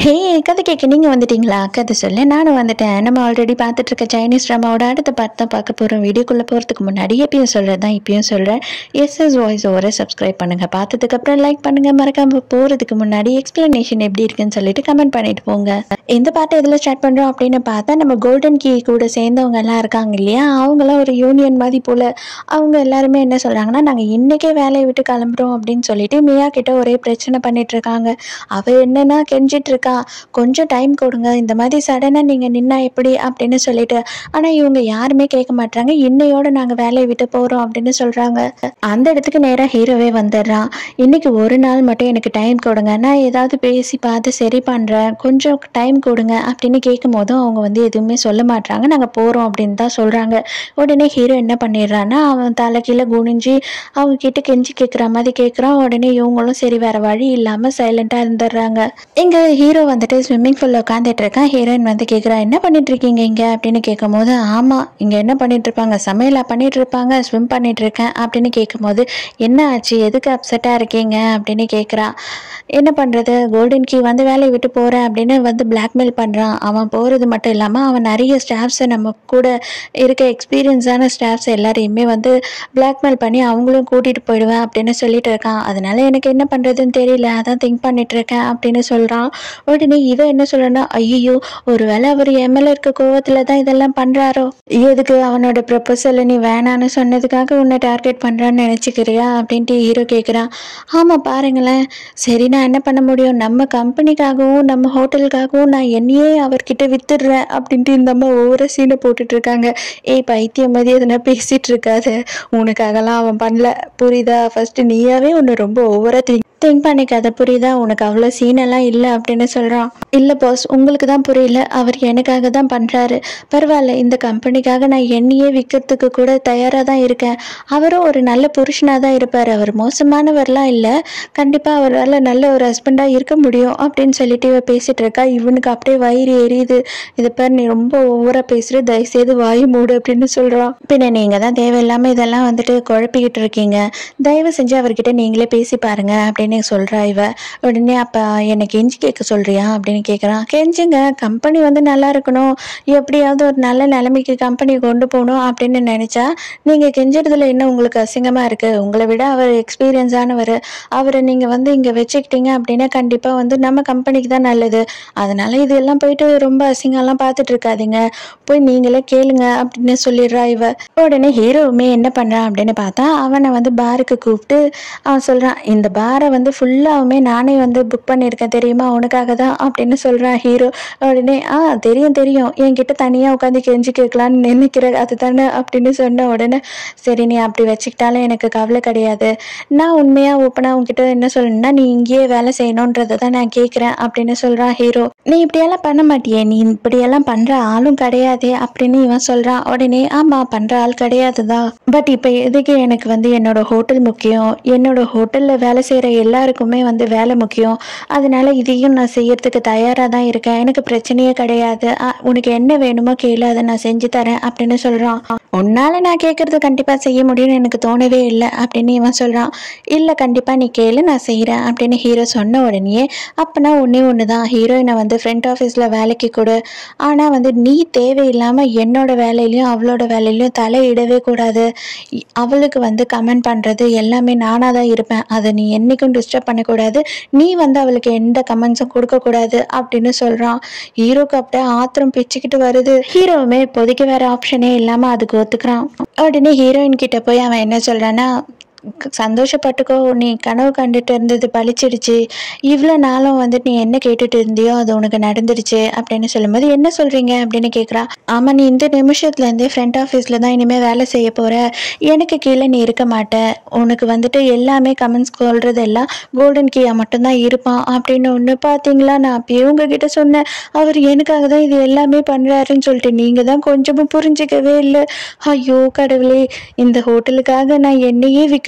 ஹே கதை கேட்க நீங்கள் வந்துட்டீங்களா கதை சொல்ல நானும் வந்துட்டேன் நம்ம ஆல்ரெடி பார்த்துட்டு இருக்க சைனீஸ் ட்ராமாவோட அடுத்த பார்த்து தான் பார்க்க போகிறோம் வீடியோக்குள்ளே போகிறதுக்கு முன்னாடி எப்பயும் சொல்கிறது தான் இப்பயும் சொல்கிறேன் எஸ்எஸ் வாய்ஸ் ஓவரை சப்ஸ்கிரைப் பண்ணுங்கள் பார்த்ததுக்கப்புறம் லைக் பண்ணுங்கள் மறக்காமல் போகிறதுக்கு முன்னாடி எக்ஸ்ப்ளனேஷன் எப்படி இருக்குன்னு சொல்லிட்டு கமெண்ட் பண்ணிட்டு போங்க இந்த பாட்டை எதில் ஸ்டார்ட் பண்ணுறோம் அப்படின்னு பார்த்தா நம்ம கோல்டன் கீ கூட சேர்ந்தவங்க எல்லாம் இருக்காங்க இல்லையா அவங்களாம் ஒரு யூனியன் மாதிரி போல் அவங்க எல்லாருமே என்ன சொல்கிறாங்கன்னா நாங்கள் இன்றைக்கே வேலையை விட்டு கிளம்புறோம் அப்படின்னு சொல்லிட்டு மியா கிட்ட ஒரே பிரச்சனை பண்ணிட்டு இருக்காங்க அவ என்னன்னா கெஞ்சிட்டு இருக்கா கொஞ்சம் டைம் கொடுங்க இந்த மாதிரி சடனாக நீங்கள் நின்னா எப்படி அப்படின்னு சொல்லிட்டு ஆனால் இவங்க யாருமே கேட்க மாட்டாங்க இன்னையோட நாங்கள் வேலையை விட்டு போகிறோம் அப்படின்னு சொல்கிறாங்க அந்த இடத்துக்கு நேராக ஹீரோவே வந்துடுறான் இன்னைக்கு ஒரு நாள் மட்டும் எனக்கு டைம் கொடுங்க நான் ஏதாவது பேசி பார்த்து சரி பண்ணுறேன் கொஞ்சம் டைம் கொடுங்க அப்படின்னு கேட்கும் போதும் அவங்க வந்து எதுவுமே சொல்ல மாட்டாங்க நாங்கள் போகிறோம் அப்படின்னு தான் சொல்கிறாங்க உடனே ஹீரோ என்ன பண்ணிடுறான்னா அவன் தலை கீழே குனிஞ்சு அவங்க கிட்ட கெஞ்சி கேட்குற மாதிரி கேட்குறான் உடனே இவங்களும் சரி வேற வழி இல்லாமல் சைலண்டாக இருந்துடுறாங்க இங்கே ஹீரோ வந்துட்டு ஸ்விம்மிங் பூலில் உட்காந்துட்டு இருக்கான் ஹீரோயின் வந்து கேட்குறா என்ன பண்ணிட்டு இருக்கீங்க இங்கே அப்படின்னு கேட்கும்போது ஆமாம் இங்கே என்ன பண்ணிட்டு இருப்பாங்க சமையலா பண்ணிட்டு இருப்பாங்க ஸ்விம் பண்ணிட்டு இருக்கேன் அப்படின்னு கேட்கும்போது என்ன ஆச்சு எதுக்கு அப்செட்டாக இருக்கீங்க அப்படின்னு கேட்குறா என்ன பண்ணுறது கோல்டன் கீ வந்து வேலையை விட்டு போகிறேன் அப்படின்னு வந்து பிளாக்மெயில் பண்ணுறான் அவன் போகிறது மட்டும் இல்லாமல் அவன் நிறைய ஸ்டாஃப்ஸை நம்ம கூட இருக்க எக்ஸ்பீரியன்ஸான ஸ்டாஃப்ஸ் எல்லாரையுமே வந்து பிளாக்மெயில் பண்ணி அவங்களும் கூட்டிகிட்டு போயிடுவேன் அப்படின்னு சொல்லிட்டு இருக்கான் அதனால எனக்கு என்ன பண்ணுறதுன்னு தெரியல அதான் திங்க் பண்ணிட்டு இருக்கேன் அப்படின்னு சொல்கிறான் உடனே இவன் என்ன சொல்றனா ஐயோ ஒருவேளை அவர் எம்எல்ஏ இருக்க கோவத்தில் தான் இதெல்லாம் பண்ணுறாரோ எதுக்கு அவனோட ப்ரொபோசலை நீ வேணான்னு சொன்னதுக்காக உன்னை டார்கெட் பண்ணுறான்னு நினச்சிக்கிறியா அப்படின்ட்டு ஹீரோ கேட்குறான் ஆமாம் பாருங்களேன் சரி நான் என்ன பண்ண முடியும் நம்ம கம்பெனிக்காகவும் நம்ம ஹோட்டலுக்காகவும் நான் என்னையே அவர்கிட்ட வித்துடுறேன் அப்படின்ட்டு இந்த அம்மா ஒவ்வொரு சீனை போட்டுட்டு இருக்காங்க ஏய் பைத்தியம் மாதிரி எதுனா பேசிட்டு இருக்காத உனக்காகலாம் அவன் பண்ணல புரியுதா ஃபர்ஸ்ட் நீயாவே உன்னை ரொம்ப ஓவரா திங்க் திங்க் பண்ணிக்காத புரியுதா உனக்கு அவ்வளோ சீனெல்லாம் இல்லை அப்படின்னு சொல்கிறான் இல்லை பாஸ் உங்களுக்கு தான் புரியல அவர் எனக்காக தான் பண்ணுறாரு பரவாயில்ல இந்த கம்பெனிக்காக நான் என்னையே விற்கிறதுக்கு கூட தயாராக தான் இருக்கேன் அவரும் ஒரு நல்ல புருஷனாக தான் இருப்பார் அவர் மோசமானவர்லாம் இல்லை கண்டிப்பாக அவரால் நல்ல ஒரு ஹஸ்பண்டாக இருக்க முடியும் அப்படின்னு சொல்லிட்டு இவ பேசிகிட்டு இருக்கா இவனுக்கு அப்படியே வயிறு எரியுது இதை பாரு நீ ரொம்ப ஓவராக பேசுகிற தயவுசெய்து வாய் மூடு அப்படின்னு சொல்கிறான் பின்ன நீங்கள் தான் தேவையில்லாமல் இதெல்லாம் வந்துட்டு குழப்பிக்கிட்டு இருக்கீங்க தயவு செஞ்சு அவர்கிட்ட நீங்களே பேசி பாருங்க அப்படின்னு சொல்கிறா இவ உடனே அப்போ என்னை கெஞ்சி கேட்க சொல்கிறியா அப்படின்னு கேட்குறான் கெஞ்சுங்க கம்பெனி வந்து நல்லா இருக்கணும் எப்படியாவது ஒரு நல்ல நிலைமைக்கு கம்பெனி கொண்டு போகணும் அப்படின்னு நினச்சா நீங்கள் கெஞ்சுறதுல என்ன உங்களுக்கு அசிங்கமாக இருக்குது உங்களை விட அவர் எக்ஸ்பீரியன்ஸானவர் அவரை நீங்கள் வந்து இங்கே வச்சுக்கிட்டீங்க அப்படின்னா கண்டிப்பாக வந்து நம்ம கம்பெனிக்கு தான் நல்லது அதனால இதெல்லாம் போயிட்டு ரொம்ப அசிங்கம்லாம் பார்த்துட்டு இருக்காதீங்க போய் நீங்களே கேளுங்க அப்படின்னு சொல்லிடுறா இவ உடனே ஹீரோவுமே என்ன பண்ணுறான் அப்படின்னு பார்த்தா அவனை வந்து பாருக்கு கூப்பிட்டு அவன் சொல்கிறான் இந்த பாரை வந்து ஃபுல்லாகவுமே நானே வந்து புக் பண்ணியிருக்கேன் தெரியுமா உனக்காக தான் அப்படின்னு சொல்கிறான் ஹீரோ உடனே ஆ தெரியும் தெரியும் என்கிட்ட தனியாக உட்காந்து கெஞ்சி கேட்கலான்னு நினைக்கிற அது தானே அப்படின்னு சொன்ன உடனே சரி நீ அப்படி வச்சுக்கிட்டாலும் எனக்கு கவலை கிடையாது நான் உண்மையாக ஓப்பனாக உன்கிட்ட என்ன சொல்லணும்னா நீ இங்கேயே வேலை செய்யணுன்றதை தான் நான் கேட்குறேன் அப்படின்னு சொல்கிறான் ஹீரோ நீ இப்படியெல்லாம் பண்ண மாட்டியே நீ இப்படியெல்லாம் பண்ணுற ஆளும் கிடையாதே அப்படின்னு இவன் சொல்கிறான் உடனே ஆமாம் பண்ணுற ஆள் கிடையாது தான் பட் இப்போ எதுக்கு எனக்கு வந்து என்னோட ஹோட்டல் முக்கியம் என்னோட ஹோட்டலில் வேலை செய்கிற எல்லாருக்குமே வந்து வேலை முக்கியம் அதனால இதையும் நான் செய்யறதுக்கு தயாராக தான் இருக்கேன் எனக்கு பிரச்சனையே கிடையாது அ, உனக்கு என்ன வேணுமோ கேளு அதை நான் செஞ்சு தரேன் அப்படின்னு சொல்கிறான் உன்னால நான் கேட்குறது கண்டிப்பாக செய்ய முடியும்னு எனக்கு தோணவே இல்லை அப்படின்னு இவன் சொல்கிறான் இல்லை கண்டிப்பாக நீ கேளு நான் செய்கிறேன் அப்படின்னு ஹீரோ சொன்ன உடனே அப்போனா ஒன்றே ஒன்று தான் ஹீரோயினை வந்து ஃப்ரண்ட் ஆஃபீஸில் வேலைக்கு கொடு ஆனால் வந்து நீ தேவையில்லாமல் என்னோட வேலையிலையும் அவளோட வேலையிலையும் தலையிடவே கூடாது இ- அவளுக்கு வந்து கமெண்ட் பண்ணுறது எல்லாமே நானாக தான் இருப்பேன் அதை நீ என்றைக்கும் டிஸ்டர்ப் பண்ணக்கூடாது நீ வந்து அவளுக்கு எந்த கமெண்ட்ஸும் கொடுக்கக்கூடாது அப்படின்னு சொல்கிறான் ஹீரோக்கு அப்படியே ஆத்திரம் பிச்சுக்கிட்டு வருது ஹீரோவுமே இப்போதைக்கு வேற ஆப்ஷனே இல்லாமல் அதுக்கு ஒத்துக்கிறான் உடனே ஹீரோயின் கிட்ட போய் அவன் என்ன சொல்கிறான்னா சந்தோஷப்பட்டுக்கோ நீ கனவு கண்டுட்டு இருந்தது பழிச்சிடுச்சு இவ்வளோ நாளும் வந்து நீ என்ன கேட்டுட்டு இருந்தியோ அது உனக்கு நடந்துடுச்சு அப்படின்னு சொல்லும்போது என்ன சொல்கிறீங்க அப்படின்னு கேட்குறா ஆமாம் நீ இந்த நிமிஷத்துலேருந்தே ஃப்ரண்ட் ஆஃபீஸில் தான் இனிமேல் வேலை செய்ய போகிற எனக்கு கீழே நீ இருக்க மாட்ட உனக்கு வந்துட்டு எல்லாமே கமெண்ட்ஸ் சொல்கிறது எல்லாம் கோல்டன் கீயா மட்டும்தான் இருப்பான் அப்படின்னு ஒன்று பார்த்தீங்களா நான் அப்பயே உங்ககிட்ட சொன்னேன் அவர் எனக்காக தான் இது எல்லாமே பண்ணுறாருன்னு சொல்லிட்டு நீங்கள் தான் கொஞ்சமும் புரிஞ்சிக்கவே இல்லை ஐயோ கடவுளே இந்த ஹோட்டலுக்காக நான் என்னையே விற்க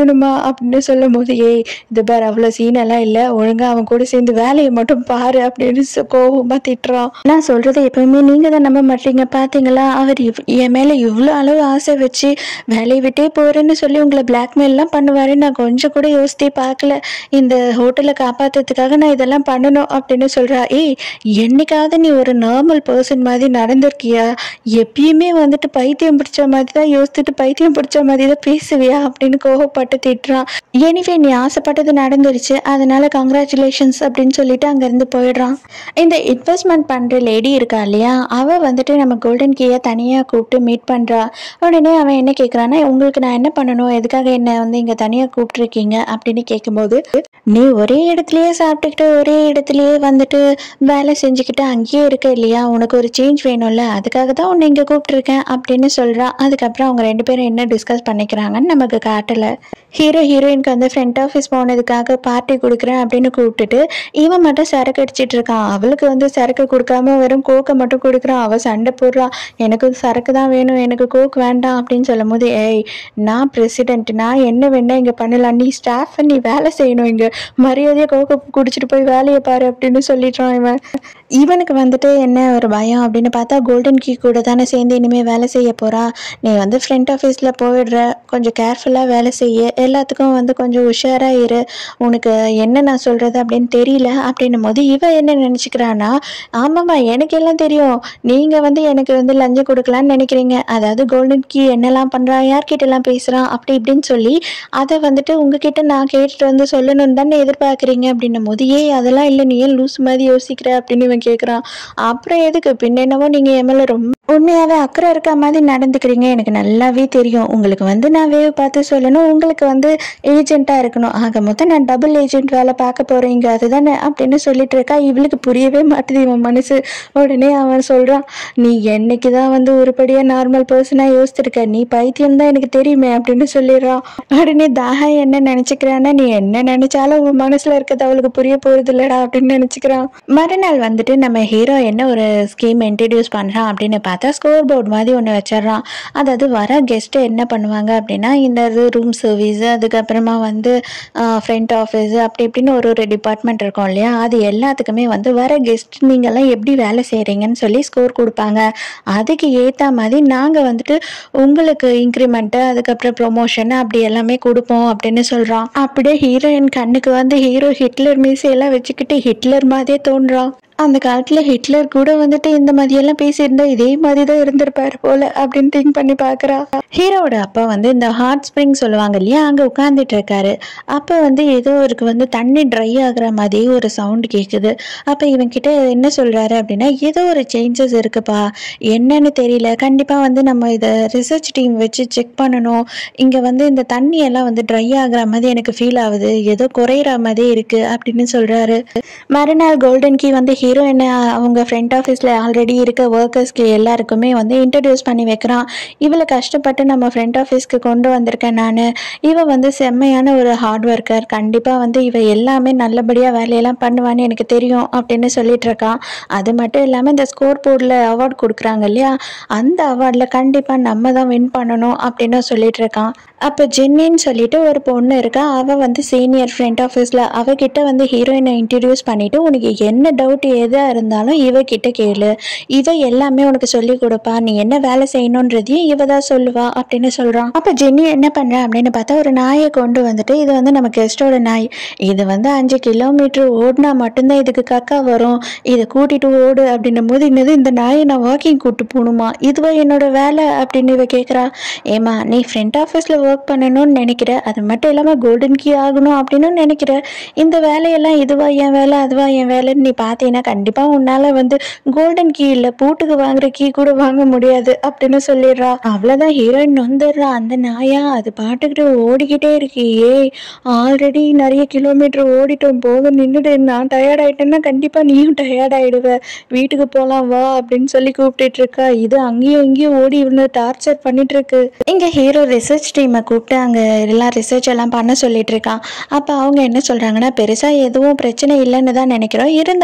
கட்டணுமா அப்படின்னு சொல்லும் போது ஏய் இது பார் அவ்வளோ சீனெல்லாம் இல்லை ஒழுங்கா அவன் கூட சேர்ந்து வேலையை மட்டும் பாரு அப்படின்னு சொ- கோவமா திட்டுறான் நான் சொல்றதை எப்பவுமே நீங்க தான் நம்ப மாட்டீங்க பாத்தீங்களா அவர் இவ்- என் மேல இவ்வளோ அளவு ஆசை வச்சு வேலையை விட்டே போறேன்னு சொல்லி உங்களை பிளாக்மெயில்லாம் பண்ணுவாரு நான் கொஞ்சம் கூட யோசித்தே பார்க்கல இந்த ஹோட்டலை காப்பாத்துறதுக்காக நான் இதெல்லாம் பண்ணணும் அப்படின்னு சொல்றா ஏய் என்னைக்காவது நீ ஒரு நார்மல் பர்சன் மாதிரி நடந்திருக்கியா எப்பயுமே வந்துட்டு பைத்தியம் பிடிச்ச மாதிரி தான் யோசிச்சுட்டு பைத்தியம் பிடிச்ச மாதிரி தான் பேசுவியா அப்படின்னு கோவப்பட்டு திட்டுறான் எனிவே நீ ஆசைப்பட்டது நடந்துருச்சு அதனால கங்க்ராச்சுலேஷன்ஸ் அப்படின்னு சொல்லிட்டு அங்கேருந்து போயிடுறான் இந்த இன்வெஸ்ட்மெண்ட் பண்ணுற லேடி இருக்கா இல்லையா அவள் வந்துட்டு நம்ம கோல்டன் கீயை தனியாக கூப்பிட்டு மீட் பண்ணுறா உடனே அவன் என்ன கேட்குறான்னா உங்களுக்கு நான் என்ன பண்ணணும் எதுக்காக என்ன வந்து இங்கே தனியாக கூப்பிட்ருக்கீங்க அப்படின்னு கேட்கும்போது நீ ஒரே இடத்துலயே சாப்பிட்டுக்கிட்டு ஒரே இடத்துலயே வந்துட்டு வேலை செஞ்சுக்கிட்டு அங்கேயே இருக்க இல்லையா உனக்கு ஒரு சேஞ்ச் வேணும்ல அதுக்காக தான் உன்னை இங்கே கூப்பிட்ருக்கேன் அப்படின்னு சொல்கிறா அதுக்கப்புறம் அவங்க ரெண்டு பேரும் என்ன டிஸ்கஸ் பண்ணிக்கிறாங்கன்னு நமக்கு காட்டலை ஹீரோ ஹீரோயினுக்கு வந்து ஃப்ரண்ட் ஆஃபீஸ் போனதுக்காக பார்ட்டி கொடுக்குறேன் அப்படின்னு கூப்பிட்டுட்டு இவன் மட்டும் சரக்கு அடிச்சிட்டு இருக்கான் அவளுக்கு வந்து சரக்கு கொடுக்காம வெறும் கோக்கை மட்டும் கொடுக்குறான் அவள் சண்டை போடுறான் எனக்கு சரக்கு தான் வேணும் எனக்கு கோக் வேண்டாம் அப்படின்னு சொல்லும் போது ஏய் நான் பிரசிடென்ட் நான் என்ன வேணா இங்கே பண்ணலாம் நீ ஸ்டாஃப் நீ வேலை செய்யணும் இங்கே மரியாதையாக கோக்கை குடிச்சிட்டு போய் வேலையை பாரு அப்படின்னு சொல்லிடுறான் இவன் இவனுக்கு வந்துட்டு என்ன ஒரு பயம் அப்படின்னு பார்த்தா கோல்டன் கீ கூட தானே சேர்ந்து இனிமேல் வேலை செய்ய போறா நீ வந்து ஃப்ரண்ட் ஆஃபீஸில் போயிடுற கொஞ்சம் கேர்ஃபுல்லாக வேலை செய்ய எல்லாத்துக்கும் வந்து கொஞ்சம் உஷாராக இரு உனக்கு என்ன நான் சொல்கிறது அப்படின்னு தெரியல அப்படின்னும் போது இவ என்ன நினச்சிக்கிறான்னா ஆமாம்மா எனக்கு எல்லாம் தெரியும் நீங்கள் வந்து எனக்கு வந்து லஞ்சம் கொடுக்கலான்னு நினைக்கிறீங்க அதாவது கோல்டன் கீ என்னெல்லாம் பண்ணுறான் யார்கிட்டலாம் பேசுகிறான் அப்படி இப்படின்னு சொல்லி அதை வந்துட்டு உங்ககிட்ட நான் கேட்டுட்டு வந்து சொல்லணும்னு தானே எதிர்பார்க்குறீங்க அப்படின்னும் போது ஏய் அதெல்லாம் இல்லை நீ ஏன் லூஸ் மாதிரி யோசிக்கிற அப்படின்னு இவன் கேட்குறான் அப்புறம் எதுக்கு பின்ன என்னவோ நீங்கள் என் மேலே ரொம்ப உண்மையாகவே அக்கறை இருக்க மாதிரி நடந்துக்கிறீங்க எனக்கு நல்லாவே தெரியும் உங்களுக்கு வந்து நான் வேவ் பார்த்து சொல்லணும் உங்களுக்கு வந்து ஏஜென்ட்டாக இருக்கணும் ஆக மொத்தம் நான் டபுள் ஏஜென்ட் வேலை பார்க்க போகிறீங்க அதுதானே அப்படின்னு சொல்லிட்டு இருக்கா இவளுக்கு புரியவே மாட்டுது இவன் மனசு உடனே அவன் சொல்கிறான் நீ என்னைக்கு தான் வந்து உருப்படியாக நார்மல் பர்சனாக யோசிச்சிருக்க நீ பைத்தியம் தான் எனக்கு தெரியுமே அப்படின்னு சொல்லிடுறான் உடனே தாகா என்ன நினச்சிக்கிறான்னா நீ என்ன நினச்சாலும் உன் மனசில் இருக்கிறது அவளுக்கு புரிய போகிறது இல்லடா அப்படின்னு நினச்சிக்கிறான் மறுநாள் வந்துட்டு நம்ம ஹீரோ என்ன ஒரு ஸ்கீம் இன்ட்ரடியூஸ் பண்ணுறான் அப்படின்னு பார்த்தா ஸ்கோர் போர்டு மாதிரி ஒன்று வச்சிடுறான் அதாவது வர கெஸ்ட்டு என்ன பண்ணுவாங்க அப்படின்னா இந்த ரூம் சர்வீஸ் அதுக்கப்புறமா வந்து ஃப்ரண்ட் ஆஃபீஸ் அப்படி இப்படின்னு ஒரு ஒரு டிபார்ட்மெண்ட் இருக்கும் இல்லையா அது எல்லாத்துக்குமே வந்து வர கெஸ்ட் நீங்கள்லாம் எப்படி வேலை செய்கிறீங்கன்னு சொல்லி ஸ்கோர் கொடுப்பாங்க அதுக்கு ஏற்ற மாதிரி நாங்கள் வந்துட்டு உங்களுக்கு இன்க்ரிமெண்ட்டு அதுக்கப்புறம் ப்ரொமோஷன் அப்படி எல்லாமே கொடுப்போம் அப்படின்னு சொல்கிறான் அப்படியே ஹீரோயின் கண்ணுக்கு வந்து ஹீரோ ஹிட்லர் மீசையெல்லாம் வச்சுக்கிட்டு ஹிட்லர் மாதிரியே தோன்றான் அந்த காலத்தில் ஹிட்லர் கூட வந்துட்டு இந்த மாதிரியெல்லாம் பேசியிருந்தா இதே மாதிரி தான் இருந்திருப்பார் போல அப்படின்னு திங்க் பண்ணி பார்க்குறா ஹீரோவோட அப்பா வந்து இந்த ஹாட் ஸ்ப்ரிங் சொல்லுவாங்க இல்லையா அங்கே உட்காந்துட்டு இருக்காரு அப்போ வந்து ஏதோ அவருக்கு வந்து தண்ணி ட்ரை ஆகுற மாதிரி ஒரு சவுண்ட் கேட்குது அப்போ இவன்கிட்ட என்ன சொல்கிறாரு அப்படின்னா ஏதோ ஒரு சேஞ்சஸ் இருக்குப்பா என்னன்னு தெரியல கண்டிப்பாக வந்து நம்ம இதை ரிசர்ச் டீம் வச்சு செக் பண்ணணும் இங்கே வந்து இந்த தண்ணி எல்லாம் வந்து ட்ரை ஆகுற மாதிரி எனக்கு ஃபீல் ஆகுது ஏதோ குறையிற மாதிரி இருக்கு அப்படின்னு சொல்கிறாரு மறுநாள் கோல்டன் கீ வந்து ஹீரோயினை அவங்க ஃப்ரண்ட் ஆஃபீஸில் ஆல்ரெடி இருக்க ஒர்க்கர்ஸ்க்கு எல்லாருக்குமே வந்து இன்ட்ரடியூஸ் பண்ணி வைக்கிறான் இவளை கஷ்டப்பட்டு நம்ம ஃப்ரண்ட் ஆஃபீஸ்க்கு கொண்டு வந்திருக்கேன் நான் இவ வந்து செம்மையான ஒரு ஹார்ட் ஒர்க்கர் கண்டிப்பாக வந்து இவ எல்லாமே நல்லபடியாக வேலையெல்லாம் பண்ணுவான்னு எனக்கு தெரியும் அப்படின்னு சொல்லிட்டு இருக்கான் அது மட்டும் இல்லாமல் இந்த ஸ்கோர் போர்டில் அவார்ட் கொடுக்குறாங்க இல்லையா அந்த அவார்டில் கண்டிப்பாக நம்ம தான் வின் பண்ணணும் அப்படின்னு சொல்லிட்டு இருக்கான் அப்போ ஜென்னின்னு சொல்லிட்டு ஒரு பொண்ணு இருக்கா அவள் வந்து சீனியர் ஃப்ரண்ட் ஆஃபீஸில் அவகிட்ட வந்து ஹீரோயினை இன்ட்ரடியூஸ் பண்ணிட்டு உனக்கு என்ன டவுட் எதாக இருந்தாலும் இவகிட்ட கேளு இவ எல்லாமே உனக்கு சொல்லி கொடுப்பா நீ என்ன வேலை செய்யணுன்றதையும் இவ தான் சொல்லுவா அப்படின்னு சொல்கிறான் அப்போ ஜென்னி என்ன பண்ணுறா அப்படின்னு பார்த்தா ஒரு நாயை கொண்டு வந்துட்டு இது வந்து நம்ம கெஸ்டோட நாய் இது வந்து அஞ்சு கிலோமீட்டர் ஓடினா மட்டும்தான் இதுக்கு கக்கா வரும் இதை கூட்டிட்டு ஓடு அப்படின்னும் போது என்னது இந்த நாயை நான் வாக்கிங் கூட்டு போகணுமா இதுவா என்னோட வேலை அப்படின்னு இவ கேட்குறா ஏமா நீ ஃப்ரண்ட் ஆஃபீஸில் ஒர்க் பண்ணணும்னு நினைக்கிற அது மட்டும் இல்லாமல் கோல்டன் கீ ஆகணும் அப்படின்னு நினைக்கிற இந்த வேலையெல்லாம் இதுவா என் வேலை அதுவா என் வேலைன்னு நீ பார்த்தீங்கன்னா கண்டிப்பாக உன்னால் வந்து கோல்டன் கீ இல்லை பூட்டுக்கு வாங்குற கீ கூட வாங்க முடியாது அப்படின்னு சொல்லிடுறா அவ்வளோதான் ஹீரோயின் வந்துடுறா அந்த நாயா அது பாட்டுக்கிட்டு ஓடிக்கிட்டே இருக்கு ஏய் ஆல்ரெடி நிறைய கிலோமீட்டர் ஓடிட்டோம் போக நின்றுடு நான் டயர்ட் ஆயிட்டேன்னா கண்டிப்பாக நீயும் டயர்ட் ஆயிடுவ வீட்டுக்கு போகலாம் வா அப்படின்னு சொல்லி கூப்பிட்டுட்டு இருக்கா இது அங்கேயும் இங்கேயும் ஓடி இவனை டார்ச்சர் பண்ணிட்டு இருக்கு இங்கே ஹீரோ ரிசர்ச் டீமை கூப்பிட்டு அங்கே எல்லாம் ரிசர்ச் எல்லாம் பண்ண சொல்லிட்டு இருக்கான் அப்போ அவங்க என்ன சொல்கிறாங்கன்னா பெருசாக எதுவும் பிரச்சனை இல்லைன்னு தான் நினைக்கிறோம் இருந்தாலுமே வந்து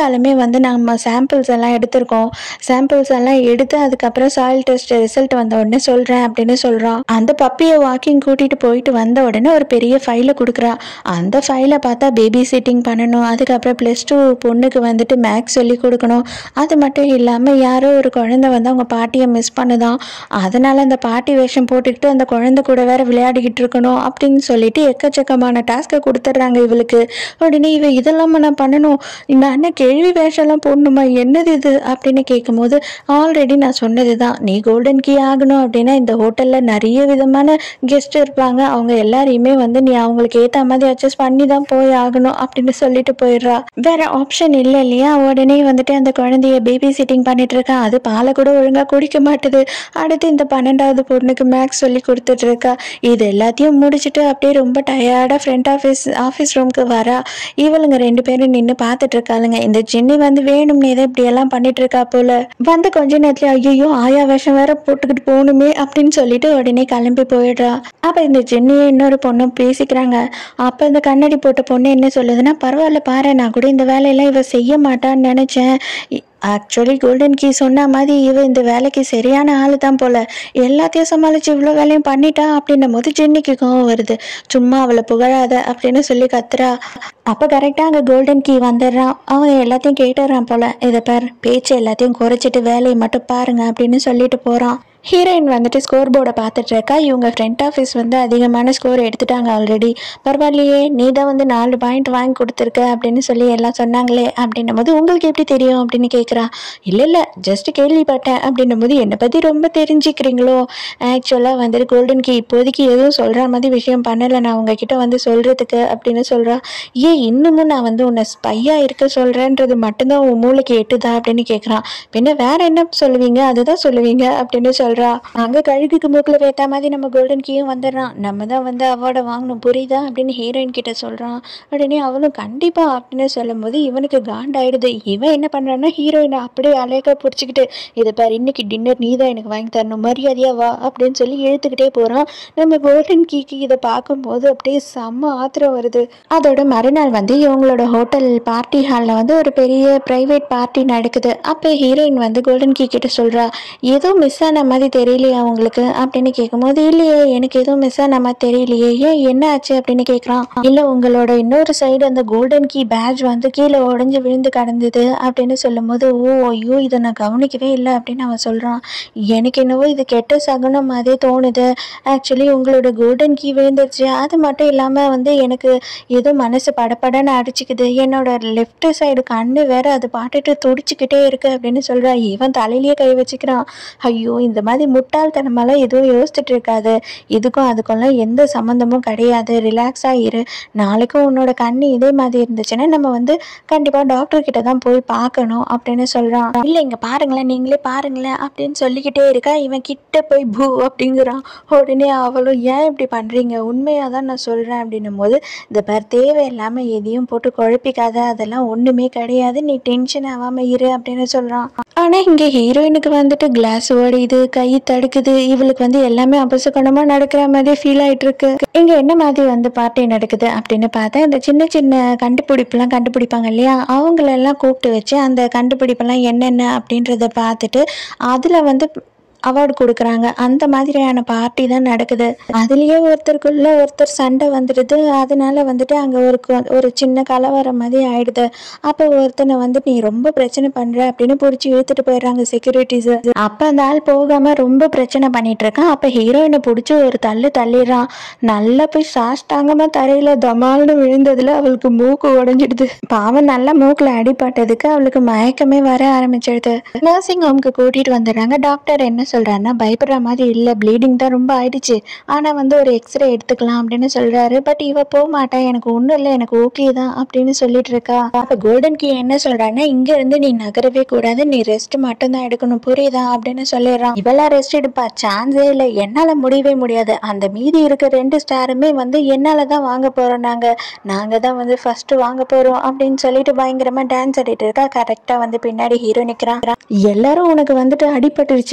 வந்து நம்ம சாம்பிள்ஸ் எல்லாம் எடுத்திருக்கோம் சாம்பிள்ஸ் எல்லாம் எடுத்து அதுக்கப்புறம் சாயில் டெஸ்ட் ரிசல்ட் வந்த உடனே சொல்கிறேன் அப்படின்னு சொல்கிறான் அந்த பப்பியை வாக்கிங் கூட்டிகிட்டு போயிட்டு வந்த உடனே ஒரு பெரிய ஃபைலை கொடுக்குறா அந்த ஃபைலை பார்த்தா பேபி சிட்டிங் பண்ணணும் அதுக்கப்புறம் ப்ளஸ் டூ பொண்ணுக்கு வந்துட்டு மேக்ஸ் சொல்லி கொடுக்கணும் அது மட்டும் இல்லாமல் யாரோ ஒரு குழந்தை வந்து அவங்க பாட்டியை மிஸ் பண்ணுதான் அதனால் அந்த பாட்டி வேஷம் போட்டுக்கிட்டு அந்த குழந்தை கூட வேற விளையாடிக்கிட்டு இருக்கணும் அப்படின்னு சொல்லிட்டு எக்கச்சக்கமான டாஸ்க்கை கொடுத்துட்றாங்க இவளுக்கு உடனே இவ இதெல்லாம் நான் பண்ணணும் நான் என்ன கேள்வி வேஷம்லாம் போடணுமா என்னது இது அப்படின்னு கேட்கும்போது ஆல்ரெடி நான் சொன்னது தான் நீ கோல்டன் கீ ஆகணும் அப்படின்னா இந்த ஹோட்டலில் நிறைய விதமான கெஸ்ட் இருப்பாங்க அவங்க எல்லாரையுமே வந்து நீ அவங்களுக்கு ஏற்ற மாதிரி அட்ஜஸ்ட் பண்ணி தான் போய் ஆகணும் அப்படின்னு சொல்லிட்டு போயிடுறா வேற ஆப்ஷன் இல்லை இல்லையா உடனே வந்துட்டு அந்த குழந்தைய பேபி சிட்டிங் பண்ணிட்டு இருக்கா அது பாலை கூட ஒழுங்காக குடிக்க மாட்டுது அடுத்து இந்த பன்னெண்டாவது பொண்ணுக்கு மேக்ஸ் சொல்லி கொடுத்துட்டு இருக்கா இது எல்லாத்தையும் முடிச்சுட்டு அப்படியே ரொம்ப டயர்டாக ஃப்ரண்ட் ஆஃபீஸ் ஆஃபீஸ் ரூமுக்கு வரா இவளுங்க ரெண்டு பேரும் நின்று பார்த்துட்டு இருக்காளுங்க இந்த ஜென்னி வந்து வேணும்னே தான் இப்படி எல்லாம் பண்ணிட்டு இருக்கா போல வந்து கொஞ்ச நேரத்துல ஐயோ ஆயா வேஷம் வேற போட்டுக்கிட்டு போகணுமே அப்படின்னு சொல்லிட்டு உடனே கிளம்பி போயிடுறா அப்ப இந்த ஜென்னியை இன்னொரு பொண்ணும் பேசிக்கிறாங்க அப்ப இந்த கண்ணாடி போட்ட பொண்ணு என்ன சொல்லுதுன்னா பரவாயில்ல பாரு நான் கூட இந்த வேலையெல்லாம் இவ செய்ய மாட்டான்னு நினைச்சேன் ஆக்சுவலி கோல்டன் கீ சொன்ன மாதிரி இவ இந்த வேலைக்கு சரியான ஆளு தான் போல எல்லாத்தையும் சமாளிச்சு இவ்வளோ வேலையும் பண்ணிட்டா அப்படின்னும் போது ஜென்னிக்கு கோவம் வருது சும்மா அவளை புகழாத அப்படின்னு சொல்லி கத்துறா அப்போ கரெக்டாக அங்கே கோல்டன் கீ வந்துடுறான் அவன் எல்லாத்தையும் கேட்டுறான் போல இதை பார் பேச்சு எல்லாத்தையும் குறைச்சிட்டு வேலையை மட்டும் பாருங்க அப்படின்னு சொல்லிட்டு போகிறான் ஹீரோயின் வந்துட்டு ஸ்கோர் போர்டை பார்த்துட்டு இருக்கா இவங்க ஃப்ரண்ட் ஆஃபீஸ் வந்து அதிகமான ஸ்கோர் எடுத்துட்டாங்க ஆல்ரெடி பரவாயில்லையே நீ தான் வந்து நாலு பாயிண்ட் வாங்கி கொடுத்துருக்க அப்படின்னு சொல்லி எல்லாம் சொன்னாங்களே அப்படின்னும் போது உங்களுக்கு எப்படி தெரியும் அப்படின்னு கேட்குறா இல்லை இல்லை ஜஸ்ட் கேள்விப்பட்டேன் அப்படின்னும் போது என்னை பற்றி ரொம்ப தெரிஞ்சுக்கிறீங்களோ ஆக்சுவலாக வந்துட்டு கோல்டன் கீ இப்போதைக்கு எதுவும் சொல்கிற மாதிரி விஷயம் பண்ணலை நான் உங்ககிட்ட வந்து சொல்கிறதுக்கு அப்படின்னு சொல்கிறா ஏன் இன்னமும் நான் வந்து உன்னை ஸ்பையாக இருக்க சொல்கிறேன்றது மட்டும்தான் உன் மூளைக்கு எட்டுதா அப்படின்னு கேட்குறான் பின்ன வேற என்ன சொல்லுவீங்க அதுதான் சொல்லுவீங்க அப்படின்னு சொல்கிறா அங்கே கழுகுக்கு மூக்கில் வேட்டா மாதிரி நம்ம கோல்டன் கீயும் வந்துடுறான் நம்ம தான் வந்து அவார்டை வாங்கணும் புரியுதா அப்படின்னு ஹீரோயின் கிட்ட சொல்கிறான் உடனே அவளும் கண்டிப்பாக அப்படின்னு சொல்லும்போது இவனுக்கு காண்டாயிடுது இவன் என்ன பண்ணுறான்னா ஹீரோயினை அப்படியே அலையக்கா பிடிச்சிக்கிட்டு இதை பாரு இன்னைக்கு டின்னர் நீ தான் எனக்கு வாங்கி தரணும் மரியாதையா வா அப்படின்னு சொல்லி இழுத்துக்கிட்டே போகிறான் நம்ம கோல்டன் கீக்கு இதை பார்க்கும்போது அப்படியே செம்ம ஆத்திரம் வருது அதோட மறுநாள் வந்து இவங்களோட ஹோட்டல் பார்ட்டி ஹாலில் வந்து ஒரு பெரிய ப்ரைவேட் பார்ட்டி நடக்குது அப்போ ஹீரோயின் வந்து கோல்டன் கீ கிட்ட சொல்கிறா ஏதோ மிஸ் ஆன மாதிரி தெரியலையா உங்களுக்கு அப்படின்னு கேட்கும்போது இல்லையே எனக்கு எதுவும் மிஸ் ஆன மாதிரி தெரியலையே ஏன் என்ன ஆச்சு அப்படின்னு கேட்குறான் இல்லை உங்களோட இன்னொரு சைடு அந்த கோல்டன் கீ பேட்ச் வந்து கீழே உடஞ்சி விழுந்து கிடந்தது அப்படின்னு சொல்லும்போது ஓ ஐயோ இதை நான் கவனிக்கவே இல்லை அப்படின்னு அவன் சொல்கிறான் எனக்கு என்னவோ இது கெட்ட சகுனம் மாதிரி தோணுது ஆக்சுவலி உங்களோட கோல்டன் கீ விழுந்துருச்சு அது மட்டும் இல்லாமல் வந்து எனக்கு ஏதோ மனசு படபடன்னு அடிச்சுக்குது என்னோட லெஃப்ட் சைடு கண்ணு வேற அது பாட்டுட்டு துடிச்சுக்கிட்டே இருக்கு அப்படின்னு சொல்றா இவன் தலையிலேயே கை வச்சுக்கிறான் ஐயோ இந்த மாதிரி முட்டாள்தனமெல்லாம் எதுவும் யோசிச்சுட்டு இருக்காது இதுக்கும் அதுக்கும்லாம் எந்த சம்மந்தமும் கிடையாது ரிலாக்ஸாக இரு நாளைக்கும் உன்னோட கண்ணு இதே மாதிரி இருந்துச்சுன்னா நம்ம வந்து கண்டிப்பாக டாக்டர் கிட்ட தான் போய் பார்க்கணும் அப்படின்னு சொல்கிறான் இல்லை இங்கே பாருங்களேன் நீங்களே பாருங்களேன் அப்படின்னு சொல்லிக்கிட்டே இருக்கா இவன் கிட்ட போய் பூ அப்படிங்கிறான் உடனே அவளும் ஏன் இப்படி பண்ணுறீங்க உண்மையாக தான் நான் சொல்கிறேன் அப்படின்னும் போது இந்த பார் தேவையில்லாமல் எதையும் போட்டு குழப்பிக்காத அதெல்லாம் ஒன்றுமே கிடையாது நீ டென்ஷன் ஆகாமல் இரு அப்படின்னு சொல்கிறான் ஆனால் இங்கே ஹீரோயினுக்கு வந்துட்டு கிளாஸ் ஓடிது கை தடுக்குது இவளுக்கு வந்து எல்லாமே அபசகுணமாக நடக்கிற மாதிரி ஃபீல் ஆயிட்டு இருக்கு இங்கே என்ன மாதிரி வந்து பார்ட்டி நடக்குது அப்படின்னு பார்த்தா இந்த சின்ன சின்ன கண்டுபிடிப்புலாம் கண்டுபிடிப்பாங்க இல்லையா அவங்களெல்லாம் கூப்பிட்டு வச்சு அந்த கண்டுபிடிப்பெல்லாம் என்னென்ன அப்படின்றத பார்த்துட்டு அதில் வந்து அவார்டு கொடுக்குறாங்க அந்த மாதிரியான பார்ட்டி தான் நடக்குது அதுலேயே ஒருத்தருக்குள்ள ஒருத்தர் சண்டை வந்துடுது அதனால வந்துட்டு அங்கே ஒரு கொ- ஒரு சின்ன கலவரம் மாதிரி ஆயிடுது அப்போ ஒருத்தனை வந்து நீ ரொம்ப பிரச்சனை பண்ற அப்படின்னு பிடிச்சி இழுத்துட்டு போயிடுறாங்க செக்யூரிட்டிஸ் அப்போ அந்த ஆள் போகாம ரொம்ப பிரச்சனை பண்ணிட்டு இருக்கான் அப்போ ஹீரோயினை பிடிச்சி ஒரு தள்ளு தள்ளிடுறான் நல்லா போய் சாஷ்டாங்கமா தரையில தமால்னு விழுந்ததுல அவளுக்கு மூக்கு உடைஞ்சிடுது பாவம் நல்லா மூக்குல அடிபட்டதுக்கு அவளுக்கு மயக்கமே வர ஆரம்பிச்சிடுது நர்சிங் ஹோம்க்கு கூட்டிட்டு வந்துடுறாங்க டாக்டர் என்ன சொல்றாருன்னா பயப்படுற மாதிரி இல்லை ப்ளீடிங் தான் ரொம்ப ஆயிடுச்சு ஆனா வந்து ஒரு எக்ஸ்ரே எடுத்துக்கலாம் அப்படின்னு சொல்றாரு பட் இவ போக மாட்டா எனக்கு ஒன்றும் இல்லை எனக்கு ஓகே தான் அப்படின்னு சொல்லிட்டு இருக்கா அப்ப கோல்டன் கீ என்ன சொல்றான்னா இங்க இருந்து நீ நகரவே கூடாது நீ ரெஸ்ட் மட்டும் தான் எடுக்கணும் புரியுதா அப்படின்னு சொல்லிடுறான் இவெல்லாம் ரெஸ்ட் எடுப்பா சான்ஸே இல்லை என்னால முடியவே முடியாது அந்த மீதி இருக்க ரெண்டு ஸ்டாருமே வந்து என்னால தான் வாங்க போறோம் நாங்க நாங்க தான் வந்து ஃபர்ஸ்ட் வாங்க போறோம் அப்படின்னு சொல்லிட்டு பயங்கரமா டான்ஸ் ஆடிட்டு இருக்கா கரெக்டா வந்து பின்னாடி ஹீரோ நிக்கிறான் எல்லாரும் உனக்கு வந்துட்டு அடிபட்டுருச்சு ஐயோ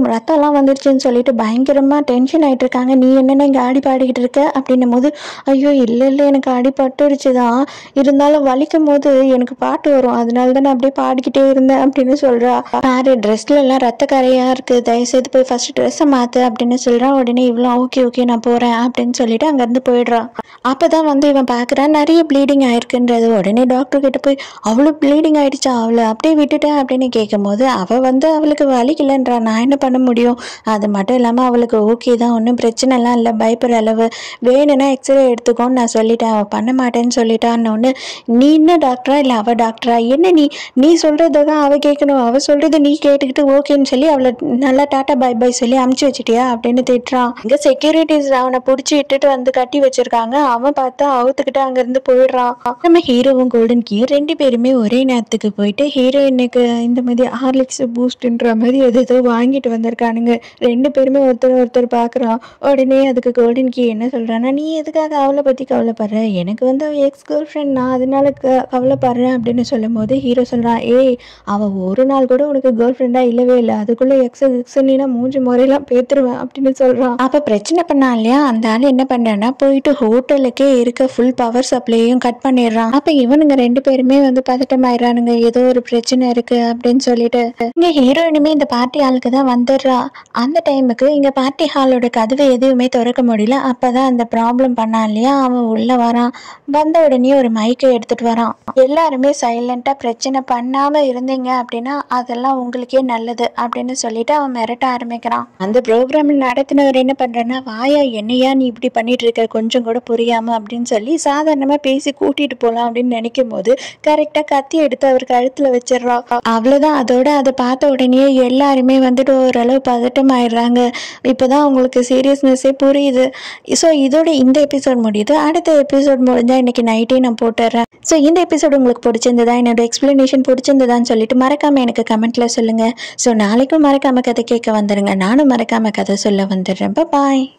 ரத்தம்லாம் வந்துருச்சுன்னு சொல்லிட்டு பயங்கரமாக டென்ஷன் ஆகிட்டு இருக்காங்க நீ என்னென்ன இங்கே ஆடி பாடிக்கிட்டு இருக்க அப்படின்னும் போது ஐயோ இல்லை இல்லை எனக்கு அடிபட்டுருச்சு தான் இருந்தாலும் வலிக்கும் போது எனக்கு பாட்டு வரும் அதனால தான் நான் அப்படியே பாடிக்கிட்டே இருந்தேன் அப்படின்னு சொல்கிறா பாரு ட்ரெஸ்ல எல்லாம் ரத்த கரையாக இருக்குது தயவுசெய்து போய் ஃபர்ஸ்ட் ட்ரெஸ்ஸை மாற்று அப்படின்னு சொல்கிறான் உடனே இவ்வளோ ஓகே ஓகே நான் போகிறேன் அப்படின்னு சொல்லிட்டு அங்கேருந்து போயிடுறான் அப்போ தான் வந்து இவன் பார்க்குறான் நிறைய ப்ளீடிங் ஆயிருக்குன்றது உடனே டாக்டர் கிட்ட போய் அவ்வளோ ப்ளீடிங் ஆயிடுச்சா அவளை அப்படியே விட்டுட்டேன் அப்படின்னு கேட்கும்போது அவள் வந்து அவளுக்கு வலிக்கலன்றா நான் என்ன பண்ண முடியும் அது மட்டும் இல்லாமல் அவளுக்கு ஓகே தான் ஒன்றும் பிரச்சனைலாம் இல்லை பயப்படுற அளவு வேணும்னா எக்ஸ்ரே எடுத்துக்கோன்னு நான் சொல்லிட்டேன் அவள் பண்ண மாட்டேன்னு சொல்லிட்டான்னு ஒன்று நீ என்ன டாக்டரா இல்லை அவள் டாக்டரா என்ன நீ நீ சொல்கிறத தான் அவள் கேட்கணும் அவள் சொல்கிறத நீ கேட்டுக்கிட்டு ஓகேன்னு சொல்லி அவளை நல்லா டாட்டா பை பை சொல்லி அமுச்சு வச்சிட்டியா அப்படின்னு திட்டுறான் இங்கே செக்யூரிட்டிஸ் அவனை பிடிச்சி இட்டுட்டு வந்து கட்டி வச்சிருக்காங்க அவன் பார்த்தா அவுத்துக்கிட்டு அங்கேருந்து போயிடுறான் நம்ம ஹீரோவும் கோல்டன் கீ ரெண்டு பேருமே ஒரே நேரத்துக்கு போயிட்டு ஹீரோயினுக்கு இந்த மாதிரி ஹார்லிக்ஸ் பூஸ்ட்ன்ற மாதிரி எது ஏதோ வாங்கிட்டு வந்திருக்கானுங்க ரெண்டு பேருமே ஒருத்தர் ஒருத்தர் பார்க்குறான் உடனே அதுக்கு கோல்டன் கீ என்ன சொல்கிறான்னா நீ எதுக்காக அவளை பற்றி கவலைப்படுற எனக்கு வந்து அவள் எக்ஸ் கேர்ள் ஃப்ரெண்ட் நான் அதனால க கவலைப்படுறேன் அப்படின்னு சொல்லும் போது ஹீரோ சொல்கிறான் ஏய் அவள் ஒரு நாள் கூட உனக்கு கேர்ள் ஃப்ரெண்டாக இல்லவே இல்லை அதுக்குள்ளே எக்ஸ் எக்ஸ் நீனா மூஞ்சி முறையெல்லாம் பேத்துருவேன் அப்படின்னு சொல்கிறான் அப்போ பிரச்சனை பண்ணா இல்லையா அந்த ஆள் என்ன பண்ணுறான்னா போயிட்டு ஹோட்டலுக்கே இருக்க ஃபுல் பவர் சப்ளையும் கட் பண்ணிடுறான் அப்போ இவனுங்க ரெண்டு பேருமே வந்து பதட்டமாயிடுறானுங்க ஏதோ ஒரு பிரச்சனை இருக்கு அப்படின்னு சொல்லிட்டு இங்க ஹீரோயினுமே இந்த பார்ட்டி ஹாலுக்கு தான் வந்துடுறா அந்த டைமுக்கு இங்க பார்ட்டி ஹாலோட கதவை எதுவுமே திறக்க முடியல அப்பதான் அந்த ப்ராப்ளம் பண்ணான் இல்லையா அவன் உள்ள வரான் வந்த உடனே ஒரு மைக்கை எடுத்துட்டு வரான் எல்லாருமே சைலண்டா பிரச்சனை பண்ணாம இருந்தீங்க அப்படின்னா அதெல்லாம் உங்களுக்கே நல்லது அப்படின்னு சொல்லிட்டு அவன் மிரட்ட ஆரம்பிக்கிறான் அந்த ப்ரோக்ராம் நடத்தினவர் என்ன பண்றேன்னா வாயா என்னையா நீ இப்படி பண்ணிட்டு இருக்க கொஞ்சம் கூட புரியாம அப்படின்னு சொல்லி சாதாரணமா பேசி கூட்டிட்டு போலாம் அப்படின்னு நினைக்கும் போது கரெக்டா கத்தி எடுத்து அவர் கழுத்துல வச்சிடுறா அவ்வளவுதான் அதோட அதை பார்த்த உடனே எல்லாருமே வந்துட்டு ஓரளவு பதட்டம் ஆயிடுறாங்க இப்போதான் அவங்களுக்கு சீரியஸ்னஸே புரியுது ஸோ இதோட இந்த எபிசோட் முடியுது அடுத்த எபிசோட் முடிஞ்சா இன்னைக்கு நைட்டே நான் போட்டுடுறேன் ஸோ இந்த எபிசோட் உங்களுக்கு பிடிச்சிருந்ததா என்னோட எக்ஸ்பிளனேஷன் பிடிச்சிருந்ததான்னு சொல்லிட்டு மறக்காம எனக்கு கமெண்ட்ல சொல்லுங்க ஸோ நாளைக்கும் மறக்காம கதை கேட்க வந்துடுங்க நானும் மறக்காம கதை சொல்ல வந்துடுறேன் பாய்